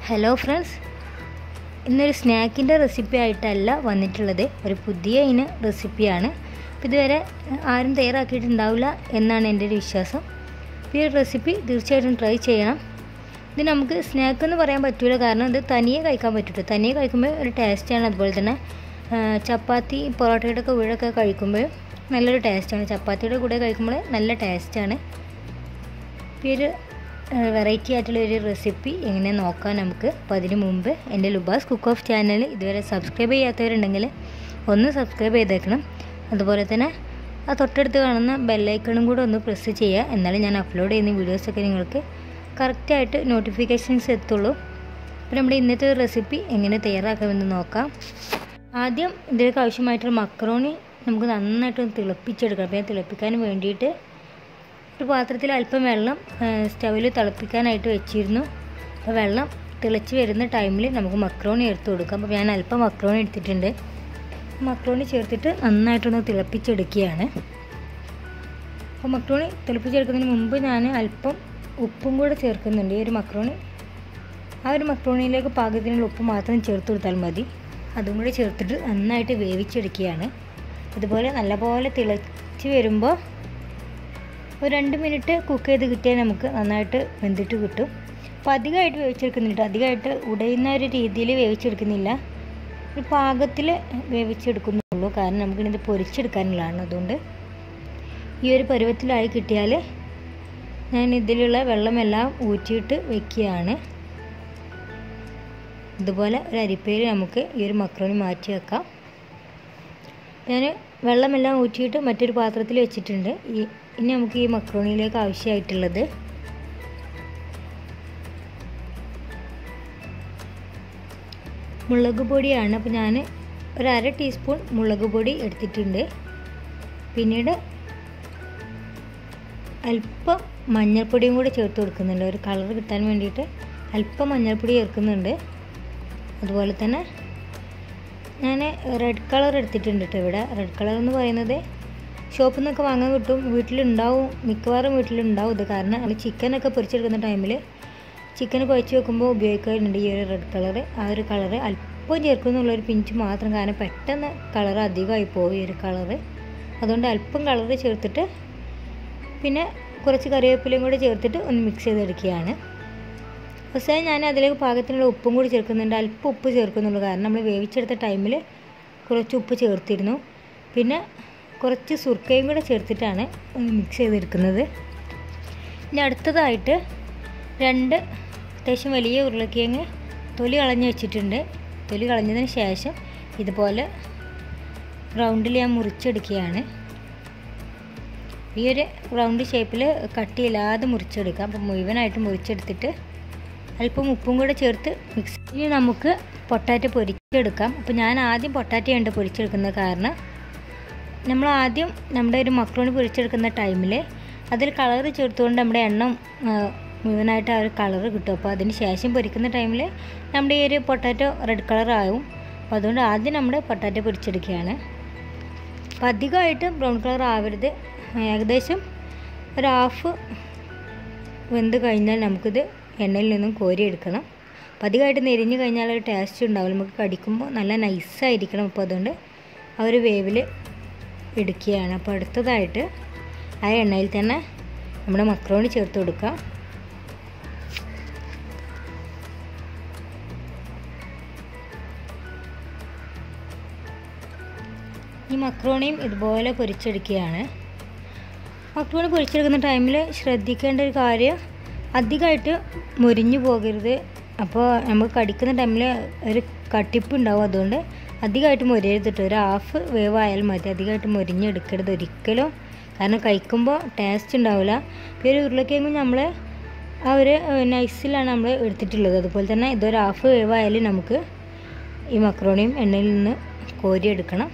hello friends ഇന്നൊരു സ്നാക്കിൻ്റെ recipe ആയിട്ടല്ല വന്നിട്ടുള്ളത് ഒരു പുതിയ ഇന റെസിപ്പിയാണ് അപ്പോൾ ഇതുവരെ ആരും തയ്യാറാക്കിയിട്ടുണ്ടാവില്ല എന്നാണ് എൻ്റെ ഒരു വിശ്വാസം അപ്പോൾ ഈ ഒരു റെസിപ്പി തീർച്ചയായിട്ടും ട്രൈ ചെയ്യണം ഇത് നമുക്ക് സ്നാക്ക് എന്ന് പറയാൻ പറ്റില്ല കാരണം ഇത് തനിയെ കഴിക്കാൻ പറ്റില്ല തനിയെ കഴിക്കുമ്പോൾ ഒരു ടേസ്റ്റാണ് അതുപോലെ തന്നെ ആ, ചപ്പാത്തി പൊറോട്ടയുടെ ഒക്കെ കൂടെയൊക്കെ കഴിക്കുമ്പോൾ നല്ലൊരു ടേസ്റ്റാണ് ചപ്പാത്തിയുടെ കൂടെ കഴിക്കുമ്പോൾ നല്ല ടേസ്റ്റാണ് ഈ ഒരു വെറൈറ്റി ആയിട്ടുള്ള ഒരു റെസിപ്പി എങ്ങനെ നോക്കാം നമുക്ക് അപ്പോൾ അതിന് മുമ്പ് എൻ്റെ ലുബാസ് കുക്ക് ഓഫ് ചാനൽ ഇതുവരെ സബ്സ്ക്രൈബ് ചെയ്യാത്തവരുണ്ടെങ്കിൽ ഒന്ന് സബ്സ്ക്രൈബ് ചെയ്തേക്കണം അതുപോലെ തന്നെ ആ തൊട്ടടുത്ത് കാണുന്ന ബെല്ലൈക്കണും കൂടെ ഒന്ന് പ്രസ് ചെയ്യുക എന്നാലും ഞാൻ അപ്ലോഡ് ചെയ്യുന്ന വീഡിയോസൊക്കെ നിങ്ങൾക്ക് കറക്റ്റായിട്ട് നോട്ടിഫിക്കേഷൻസ് എത്തുള്ളൂ അപ്പോൾ നമ്മുടെ ഇന്നത്തെ റെസിപ്പി എങ്ങനെ തയ്യാറാക്കാമെന്ന് നോക്കാം ആദ്യം ഇതിലേക്ക് ആവശ്യമായിട്ടുള്ള മക്രോണി നമുക്ക് നന്നായിട്ടൊന്ന് തിളപ്പിച്ചെടുക്കണം അപ്പോൾ ഞാൻ തിളപ്പിക്കാൻ വേണ്ടിയിട്ട് ഒരു പാത്രത്തിൽ അല്പം വെള്ളം സ്റ്റവിൽ തിളപ്പിക്കാനായിട്ട് വെച്ചിരുന്നു അപ്പോൾ വെള്ളം തിളച്ച് വരുന്ന ടൈമിൽ നമുക്ക് മക്രോണി എടുത്ത് കൊടുക്കാം അപ്പോൾ ഞാൻ അല്പം മക്രോണി എടുത്തിട്ടുണ്ട് മക്രോണി ചേർത്തിട്ട് നന്നായിട്ടൊന്ന് തിളപ്പിച്ചെടുക്കുകയാണ് അപ്പോൾ മക്രോണി തിളപ്പിച്ചെടുക്കുന്നതിന് മുമ്പ് ഞാൻ അല്പം ഉപ്പും കൂടെ ചേർക്കുന്നുണ്ട് ഈ ഒരു മക്രോണി ആ ഒരു മക്രോണിയിലേക്ക് പാകത്തിനുള്ള ഉപ്പ് മാത്രം ചേർത്ത് കൊടുത്താൽ മതി അതും കൂടി ചേർത്തിട്ട് നന്നായിട്ട് വേവിച്ചെടുക്കുകയാണ് ഇതുപോലെ നല്ലപോലെ തിളച്ച് വരുമ്പോൾ ഒരു രണ്ട് മിനിറ്റ് കുക്ക് ചെയ്ത് കിട്ടിയാൽ നമുക്ക് നന്നായിട്ട് വെന്തിട്ട് കിട്ടും അപ്പോൾ അധികമായിട്ട് വേവിച്ചെടുക്കുന്നില്ല അധികമായിട്ട് ഉടയുന്ന ഒരു രീതിയിൽ വേവിച്ചെടുക്കുന്നില്ല ഒരു പാകത്തിൽ വേവിച്ചെടുക്കുന്നുള്ളൂ കാരണം നമുക്കിത് പൊരിച്ചെടുക്കാനുള്ളതാണ് അതുകൊണ്ട് ഈ ഒരു പരുവത്തിലായി കിട്ടിയാൽ ഞാൻ ഇതിലുള്ള വെള്ളമെല്ലാം ഊറ്റിയിട്ട് വെക്കുകയാണ് ഇതുപോലെ ഒരു അരിപ്പയിൽ നമുക്ക് ഈ ഒരു മക്രോണി മാറ്റി വെക്കാം ഞാൻ വെള്ളമെല്ലാം ഊറ്റിയിട്ട് മറ്റൊരു പാത്രത്തിൽ വെച്ചിട്ടുണ്ട് ഈ ഇനി നമുക്ക് ഈ മക്രോണിയിലേക്ക് ആവശ്യമായിട്ടുള്ളത് മുളക് പൊടിയാണ് അപ്പോൾ ഞാൻ ഒരു അര ടീസ്പൂൺ മുളക് പൊടി എടുത്തിട്ടുണ്ട് പിന്നീട് അല്പം മഞ്ഞൾപ്പൊടിയും കൂടി ചേർത്ത് കൊടുക്കുന്നുണ്ട് ഒരു കളർ കിട്ടാൻ വേണ്ടിയിട്ട് അല്പം മഞ്ഞൾപ്പൊടി ചേർക്കുന്നുണ്ട് അതുപോലെ തന്നെ ഞാൻ റെഡ് കളർ എടുത്തിട്ടുണ്ട് കേട്ടോ ഇവിടെ റെഡ് കളർ എന്ന് പറയുന്നത് ഷോപ്പിൽ നിന്നൊക്കെ വാങ്ങാൻ കിട്ടും വീട്ടിലുണ്ടാവും മിക്കവാറും വീട്ടിലുണ്ടാവും ഇത് കാരണം നമ്മൾ ചിക്കനൊക്കെ പൊരിച്ചെടുക്കുന്ന ടൈമിൽ ചിക്കൻ കുഴച്ച് വെക്കുമ്പോൾ ഉപയോഗിക്കാറുണ്ട് ഈ ഒരു റെഡ് കളർ ആ ഒരു കളർ അല്പം ചേർക്കുന്നുള്ളൊരു പിഞ്ച് മാത്രം കാരണം പെട്ടെന്ന് കളർ അധികമായി പോകും ഈ ഒരു കളറ് അതുകൊണ്ട് അല്പം കളർ ചേർത്തിട്ട് പിന്നെ കുറച്ച് കറിവേപ്പിലയും കൂടി ചേർത്തിട്ട് ഒന്ന് മിക്സ് ചെയ്തെടുക്കുകയാണ് അവസാനം ഞാൻ അതിലേക്ക് പാകത്തിനുള്ള ഉപ്പും കൂടി ചേർക്കുന്നുണ്ട് അല്പം ഉപ്പ് ചേർക്കുന്നുള്ളൂ കാരണം നമ്മൾ വേവിച്ചെടുത്ത ടൈമിൽ കുറച്ച് ഉപ്പ് ചേർത്തിരുന്നു പിന്നെ കുറച്ച് സുർക്കയും കൂടെ ചേർത്തിട്ടാണ് ഒന്ന് മിക്സ് ചെയ്തെടുക്കുന്നത് ഇനി അടുത്തതായിട്ട് രണ്ട് അത്യാവശ്യം വലിയ ഉരുളക്കിഴങ്ങ് തൊലി കളഞ്ഞ് വെച്ചിട്ടുണ്ട് തൊലി കളഞ്ഞതിന് ശേഷം ഇതുപോലെ റൗണ്ടിൽ ഞാൻ മുറിച്ചെടുക്കുകയാണ് ഈ ഒരു റൗണ്ട് ഷേപ്പിൽ കട്ടിയില്ലാതെ മുറിച്ചെടുക്കാം അപ്പോൾ മുഴുവനായിട്ട് മുറിച്ചെടുത്തിട്ട് അല്പം ഉപ്പും കൂടെ ചേർത്ത് മിക്സ് ഇനി നമുക്ക് പൊട്ടാറ്റോ പൊരിച്ചെടുക്കാം അപ്പോൾ ഞാൻ ആദ്യം പൊട്ടാറ്റോ ഉണ്ട് പൊരിച്ചെടുക്കുന്നത് കാരണം നമ്മൾ ആദ്യം നമ്മുടെ ഒരു മക്രോണി പൊരിച്ചെടുക്കുന്ന ടൈമിൽ അതിൽ കളർ ചേർത്തുകൊണ്ട് നമ്മുടെ എണ്ണം മുഴുവനായിട്ട് ആ ഒരു കളർ കിട്ടും അപ്പോൾ അതിന് ശേഷം പൊരിക്കുന്ന ടൈമിൽ നമ്മുടെ ഈ ഒരു പൊട്ടാറ്റോ റെഡ് കളർ ആവും അപ്പോൾ അതുകൊണ്ട് ആദ്യം നമ്മൾ പൊട്ടാറ്റോ പൊരിച്ചെടുക്കുകയാണ് അപ്പോൾ അധികമായിട്ട് ബ്രൗൺ കളർ ആവരുത് ഏകദേശം ഒരു ഹാഫ് വെന്ത് കഴിഞ്ഞാൽ നമുക്കിത് എണ്ണയിൽ നിന്നും കോരിയെടുക്കണം അപ്പോൾ അധികമായിട്ട് നെരിഞ്ഞ് കഴിഞ്ഞാൽ ഒരു ടേസ്റ്റ് ഉണ്ടാവില്ല നമുക്ക് കടിക്കുമ്പോൾ നല്ല നൈസായിരിക്കണം അപ്പോൾ അതുകൊണ്ട് ആ ഒരു വേവിൽ എടുക്കുകയാണ് അപ്പോൾ അടുത്തതായിട്ട് ആ എണ്ണയിൽ തന്നെ നമ്മുടെ മക്രോണി ചേർത്ത് കൊടുക്കാം ഈ മക്രോണിയും ഇതുപോലെ പൊരിച്ചെടുക്കുകയാണ് മക്രോണി പൊരിച്ചെടുക്കുന്ന ടൈമിൽ ശ്രദ്ധിക്കേണ്ട ഒരു കാര്യം അധികമായിട്ട് മുരിഞ്ഞു പോകരുത് അപ്പോൾ നമുക്ക് കടിക്കുന്ന ടൈമിൽ ഒരു കട്ടിപ്പ് ഉണ്ടാവും അതുകൊണ്ട് അധികമായിട്ട് മുരിയരുത് കേട്ടോ ഒരു ഹാഫ് വേവ് ആയാൽ മതി അധികമായിട്ട് മുരിഞ്ഞെടുക്കരുത് ഒരിക്കലും കാരണം കഴിക്കുമ്പോൾ ടേസ്റ്റ് ഉണ്ടാവില്ല ഇപ്പോൾ ഒരു ഉരുളക്കിഴങ്ങും നമ്മൾ ആ ഒരു നൈസിലാണ് നമ്മൾ എടുത്തിട്ടുള്ളത് അതുപോലെ തന്നെ ഇതൊരു ഹാഫ് വേവ് ആയാലും നമുക്ക് ഈ മക്രോണിയും എണ്ണയിൽ നിന്ന് കോരിയെടുക്കണം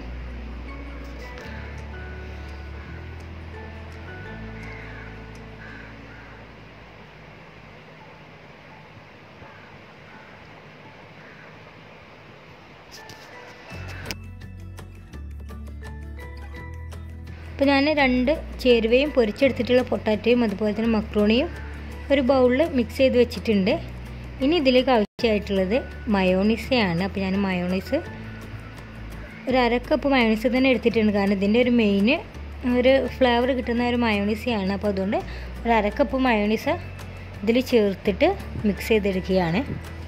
അപ്പോൾ ഞാൻ രണ്ട് ചേരുവയും പൊരിച്ചെടുത്തിട്ടുള്ള പൊട്ടാറ്റോയും അതുപോലെ തന്നെ മക്രോണിയും ഒരു ബൗളിൽ മിക്സ് ചെയ്ത് വെച്ചിട്ടുണ്ട് ഇനി ഇതിലേക്ക് ആവശ്യം ടേസ്റ്റി ആയിട്ടുള്ളത് മയോണീസയാണ് അപ്പോൾ ഞാൻ മയോണീസ് ഒരു അര കപ്പ് മയോണീസ് തന്നെ എടുത്തിട്ടുണ്ട് കാരണം ഇതിൻ്റെ ഒരു മെയിൻ ഒരു ഫ്ലേവർ കിട്ടുന്ന ഒരു മയോണീസയാണ് അപ്പോൾ അതുകൊണ്ട് ഒരു അര കപ്പ് മയോണീസ് ഇതിൽ ചേർത്തിട്ട് മിക്സ് ചെയ്തെടുക്കുകയാണ്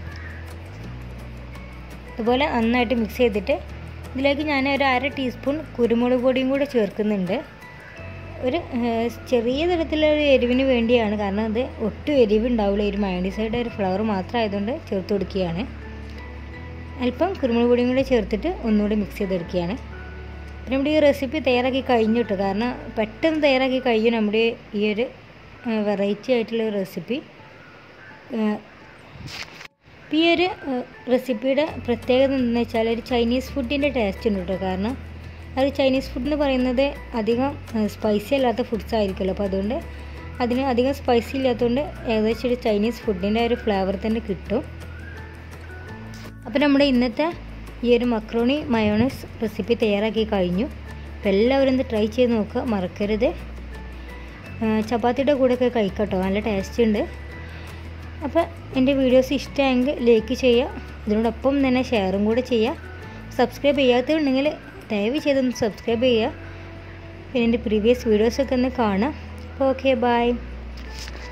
അതുപോലെ നന്നായിട്ട് മിക്സ് ചെയ്തിട്ട് ഇതിലേക്ക് ഞാൻ ഒരു അര ടീസ്പൂൺ കുരുമുളക് പൊടിയും കൂടെ ചേർക്കുന്നുണ്ട് ഒരു ചെറിയ തരത്തിലുള്ള എരിവിന് വേണ്ടിയാണ് കാരണം അത് ഒട്ടും എരിവ് ഉണ്ടാവില്ല ഈ ഒരു മയോണീസയുടെ ഒരു ഫ്ലവർ മാത്രം ആയതുകൊണ്ട് ചേർത്ത് കൊടുക്കുകയാണ് അല്പം കുരുമുളക് പൊടിയും കൂടി ചേർത്തിട്ട് ഒന്നുകൂടി മിക്സ് ചെയ്തെടുക്കുകയാണ് പിന്നെ നമ്മുടെ ഈ റെസിപ്പി തയ്യാറാക്കി കഴിഞ്ഞു കേട്ടോ കാരണം പെട്ടെന്ന് തയ്യാറാക്കി കഴിഞ്ഞു നമ്മുടെ ഈ ഒരു വെറൈറ്റി ആയിട്ടുള്ള റെസിപ്പി ഈ ഒരു റെസിപ്പിയുടെ പ്രത്യേകത എന്താണെന്ന് വെച്ചാൽ ഒരു ചൈനീസ് ഫുഡിൻ്റെ ടേസ്റ്റ് ഉണ്ട് കേട്ടോ കാരണം അത് ചൈനീസ് ഫുഡ് എന്ന് പറയുന്നത് അധികം സ്പൈസി അല്ലാത്ത ഫുഡ്സ് ആയിരിക്കുമല്ലോ അപ്പോൾ അതുകൊണ്ട് അതിന് അധികം സ്പൈസി ഇല്ലാത്തതുകൊണ്ട് ഏകദേശം ഒരു ചൈനീസ് ഫുഡിൻ്റെ ഒരു ഫ്ലേവർ തന്നെ കിട്ടും അപ്പോൾ നമ്മുടെ ഇന്നത്തെ ഈ ഒരു മക്രോണി മയോണൈസ് റെസിപ്പി തയ്യാറാക്കി കഴിഞ്ഞു അപ്പോൾ എല്ലാവരും ഇത് ട്രൈ ചെയ്ത് നോക്കുക മറക്കരുത് ചപ്പാത്തിയുടെ കൂടെയൊക്കെ കഴിക്കട്ടോ നല്ല ടേസ്റ്റ് ഉണ്ട് അപ്പോൾ എൻ്റെ വീഡിയോസ് ഇഷ്ടമായെങ്കിൽ ലൈക്ക് ചെയ്യുക ഇതിനോടൊപ്പം തന്നെ ഷെയറും കൂടെ ചെയ്യുക സബ്സ്ക്രൈബ് ചെയ്യാത്തതുണ്ടെങ്കിൽ ദയവ് ചെയ്തൊന്ന് സബ്സ്ക്രൈബ് ചെയ്യുക പിന്നെ എൻ്റെ പ്രീവിയസ് വീഡിയോസൊക്കെ ഒന്ന് കാണാം അപ്പോൾ ഓക്കെ ബായ്